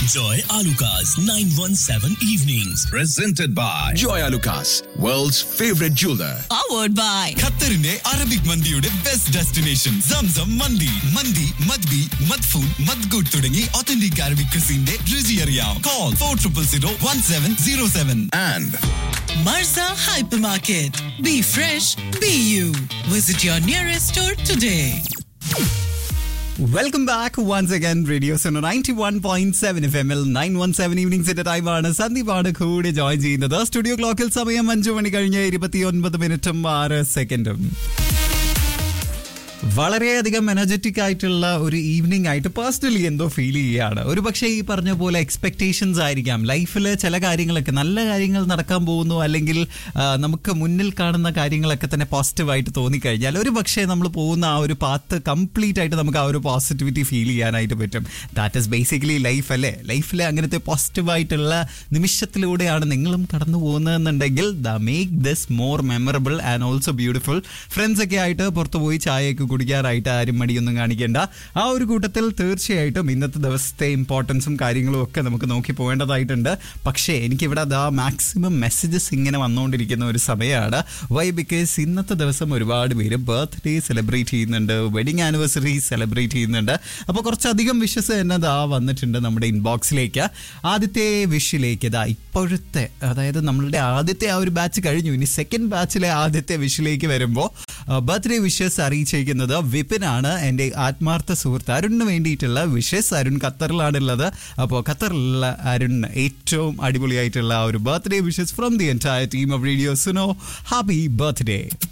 Enjoy Alucard's 917 evenings. Presented by Joy Alucas, world's favorite jeweler. powered by ഖത്തറിന്റെ Arabic മന്തിയുടെ best destination Zamzam മന്തി മന്തി മദ്ബി മദ്ഫൂൻ മദ്ഗുഡ് തുടങ്ങി ഒത്തന്റിക് അറബിക് ക്രിസിന്റെ രുചി അറിയാം call four triple zero one seven zero seven And Marza Hypermarket. Be fresh, be you. Visit your nearest store today. Welcome back once again radio Suno ninety one point seven F M L nine one seven ഈവനിങ്സിന്റെ ടൈമാണ് സന്ദീപാണ് കൂടെ join ചെയ്യുന്നത് studio ക്ലോക്കിൽ സമയം അഞ്ചു മണി കഴിഞ്ഞ് ഇരുപത്തി ഒൻപത് മിനിറ്റും ആറ് സെക്കൻഡും വളരെയധികം എനർജറ്റിക് ആയിട്ടുള്ള ഒരു ഈവനിങ് ആയിട്ട് പേഴ്സണലി എന്തോ ഫീൽ ചെയ്യുകയാണ് ഒരു പക്ഷേ ഈ പറഞ്ഞ പോലെ എക്സ്പെക്ടേഷൻസ് ആയിരിക്കാം ലൈഫിൽ ചില കാര്യങ്ങളൊക്കെ നല്ല കാര്യങ്ങൾ നടക്കാൻ പോകുന്നു അല്ലെങ്കിൽ ആ, നമുക്ക് മുന്നിൽ കാണുന്ന കാര്യങ്ങളൊക്കെ തന്നെ പോസിറ്റീവായിട്ട് തോന്നിക്കഴിഞ്ഞാൽ ഒരു പക്ഷേ നമ്മൾ പോകുന്ന ആ ഒരു പാത്ത് കംപ്ലീറ്റ് ആയിട്ട് നമുക്ക് ആ ഒരു പോസിറ്റിവിറ്റി ഫീൽ ചെയ്യാനായിട്ട് പറ്റും ദാറ്റ് ഇസ് ബേസിക്കലി ലൈഫ് അല്ലേ ലൈഫിൽ അങ്ങനത്തെ പോസിറ്റീവായിട്ടുള്ള നിമിഷത്തിലൂടെയാണ് നിങ്ങളും കടന്നു പോകുന്നതെന്നുണ്ടെങ്കിൽ the make this more memorable and also beautiful friends ഒക്കെ ആയിട്ട് പുറത്തു പോയി ചായയൊക്കെ കുടിക്കാറായിട്ട് ആരും മടിയൊന്നും കാണിക്കേണ്ട ആ ഒരു കൂട്ടത്തിൽ തീർച്ചയായിട്ടും ഇന്നത്തെ ദിവസത്തെ ഇമ്പോർട്ടൻസും കാര്യങ്ങളും ഒക്കെ നമുക്ക് നോക്കി പോകേണ്ടതായിട്ടുണ്ട് പക്ഷേ എനിക്കിവിടെ അതാ മാക്സിമം മെസ്സേജസ് ഇങ്ങനെ വന്നുകൊണ്ടിരിക്കുന്ന ഒരു സമയമാണ് വൈ ബിക്കോസ് ഇന്നത്തെ ദിവസം ഒരുപാട് പേര് ബർത്ത്ഡേ സെലിബ്രേറ്റ് ചെയ്യുന്നുണ്ട് വെഡിങ് ആനിവേഴ്സറി സെലിബ്രേറ്റ് ചെയ്യുന്നുണ്ട് അപ്പോൾ കുറച്ചധികം വിഷസ് തന്നെ ദാ വന്നിട്ടുണ്ട് നമ്മുടെ ഇൻബോക്സിലേക്ക് ആദ്യത്തെ വിഷിലേക്ക് ദാ ഇപ്പോഴത്തെ അതായത് നമ്മളുടെ ആദ്യത്തെ ആ ഒരു ബാച്ച് കഴിഞ്ഞു ഇനി സെക്കൻഡ് ബാച്ചിലെ ആദ്യത്തെ വിഷിലേക്ക് വരുമ്പോൾ ബർത്ത്ഡേ വിഷസ് അറിയിച്ചിരിക്കുന്നത് വിപിനാണ് എൻ്റെ ആത്മാർത്ഥ സുഹൃത്ത് അരുണിന് വേണ്ടിയിട്ടുള്ള വിഷസ് അരുൺ ഖത്തറിലാണുള്ളത് അപ്പോൾ ഖത്തറിലുള്ള അരുൺ ഏറ്റവും അടിപൊളിയായിട്ടുള്ള ആ ഒരു birthday wishes from the entire team of radio Suno happy birthday